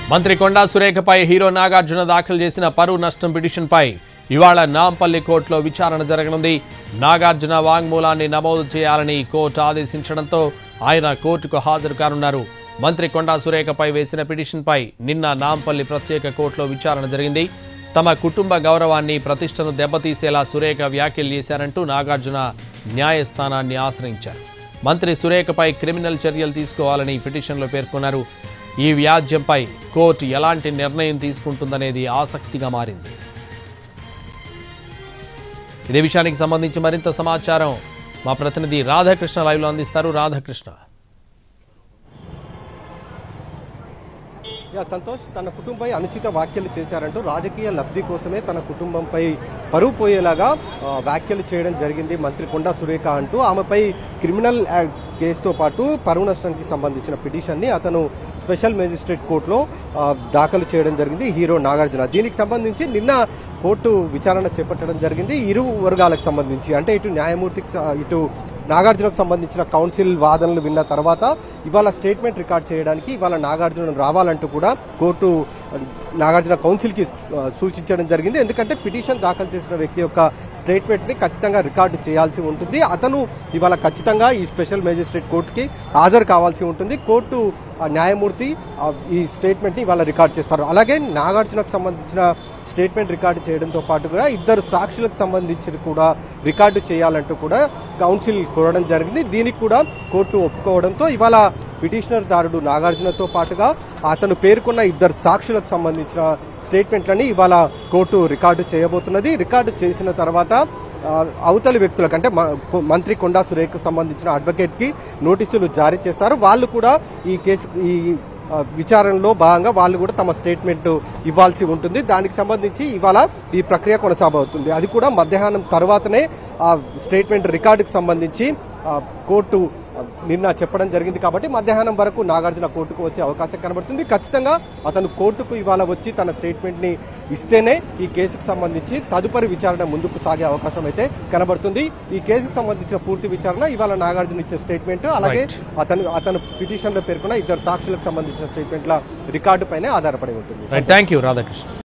మంత్రి కొండా సురేఖపై హీరో నాగార్జున దాఖలు చేసిన పరువు నష్టం పిటిషన్పై ఇవాళ నాంపల్లి కోర్టులో విచారణ జరగనుంది నాగార్జున వాంగ్మూలాన్ని నమోదు చేయాలని కోర్టు ఆదేశించడంతో ఆయన కోర్టుకు హాజరు కానున్నారు మంత్రి కొండా సురేఖపై వేసిన పిటిషన్పై నిన్న నాంపల్లి ప్రత్యేక కోర్టులో విచారణ జరిగింది తమ కుటుంబ గౌరవాన్ని ప్రతిష్టను దెబ్బతీసేలా సురేఖ వ్యాఖ్యలు చేశారంటూ నాగార్జున న్యాయస్థానాన్ని ఆశ్రయించారు మంత్రి సురేఖపై క్రిమినల్ చర్యలు తీసుకోవాలని పిటిషన్లో పేర్కొన్నారు ఈ వ్యాజ్యంపై కోర్టు ఎలాంటి నిర్ణయం తీసుకుంటుందనేది ఆసక్తిగా మారింది ఇదే విషయానికి సంబంధించి మరింత సమాచారం మా ప్రతినిధి రాధాకృష్ణ లైవ్లో అందిస్తారు రాధాకృష్ణ యా సంతోష్ తన కుటుంబపై అనుచిత వ్యాఖ్యలు చేశారంటూ రాజకీయ లబ్ధి కోసమే తన కుటుంబంపై పరువు పోయేలాగా ఆ, వ్యాఖ్యలు చేయడం జరిగింది మంత్రి కొండా సురేఖ అంటూ ఆమెపై క్రిమినల్ యాక్ట్ కేసుతో పాటు పరువు నష్టానికి సంబంధించిన పిటిషన్ని అతను స్పెషల్ మేజిస్ట్రేట్ కోర్టులో ఆ, దాఖలు చేయడం జరిగింది హీరో నాగార్జున దీనికి సంబంధించి నిన్న కోర్టు విచారణ చేపట్టడం జరిగింది ఇరు వర్గాలకు సంబంధించి అంటే ఇటు న్యాయమూర్తికి స- ఇటు నాగార్జునకు సంబంధించిన కౌన్సిల్ వాదనలు విన్న తర్వాత ఇవాళ స్టేట్మెంట్ రికార్డ్ చేయడానికి ఇవాళ నాగార్జున రావాలంటూ కూడా కోర్టు నాగార్జున కౌన్సిల్కి ఆ, సూచించడం జరిగింది ఎందుకంటే పిటిషన్ దాఖలు చేసిన వ్యక్తి యొక్క స్టేట్మెంట్ని ఖచ్చితంగా రికార్డు చేయాల్సి ఉంటుంది అతను ఇవాళ ఖచ్చితంగా ఈ స్పెషల్ మేజిస్ట్రేట్ కోర్టుకి హాజరు కావాల్సి ఉంటుంది కోర్టు ఆ, న్యాయమూర్తి ఆ, ఈ స్టేట్మెంట్ని ఇవాళ రికార్డ్ చేస్తారు అలాగే నాగార్జునకు సంబంధించిన స్టేట్మెంట్ రికార్డు చేయడంతో పాటు కూడా ఇద్దరు సాక్షులకు సంబంధించి కూడా రికార్డు చేయాలంటూ కూడా కౌన్సిల్ కోరడం జరిగింది దీనికి కూడా కోర్టు ఒప్పుకోవడంతో ఇవాళ పిటిషనర్ దారుడు నాగార్జునతో పాటుగా అతను పేర్కొన్న ఇద్దరు సాక్షులకు సంబంధించిన స్టేట్మెంట్లని ఇవాళ కోర్టు రికార్డు చేయబోతున్నది రికార్డు చేసిన తర్వాత ఆ, అవతలి వ్యక్తులకు అంటే మ- కొ- మంత్రి కొండా సురేఖకు సంబంధించిన అడ్వకేట్ కి నోటీసులు జారీ చేశారు వాళ్ళు కూడా ఈ కేసు ఈ ఆ, విచారణలో భాగంగా వాళ్ళు కూడా తమ స్టేట్మెంట్ ఇవ్వాల్సి ఉంటుంది దానికి సంబంధించి ఇవాళ ఈ ప్రక్రియ కొనసాగబోతుంది అది కూడా మధ్యాహ్నం తర్వాతనే ఆ స్టేట్మెంట్ రికార్డుకు సంబంధించి ఆ, కోర్టు ఆ, నిన్న చెప్పడం జరిగింది కాబట్టి మధ్యాహ్నం వరకు నాగార్జున కోర్టుకు వచ్చే అవకాశం కనబడుతుంది ఖచ్చితంగా అతను కోర్టుకు ఇవాళ వచ్చి తన స్టేట్మెంట్ ని ఇస్తేనే ఈ కేసుకు సంబంధించి తదుపరి విచారణ ముందుకు సాగే అవకాశం అయితే కనబడుతుంది ఈ కేసుకు సంబంధించిన పూర్తి విచారణ ఇవాళ నాగార్జున ఇచ్చే స్టేట్మెంట్ అలాగే Right. అతను అతను పిటిషన్ లో పేర్కొన్న ఇద్దరు సాక్షులకు సంబంధించిన స్టేట్మెంట్ల రికార్డు పైనే ఆధారపడి ఉంటుంది రైట్ థ్యాంక్ యూ రాధాకృష్ణ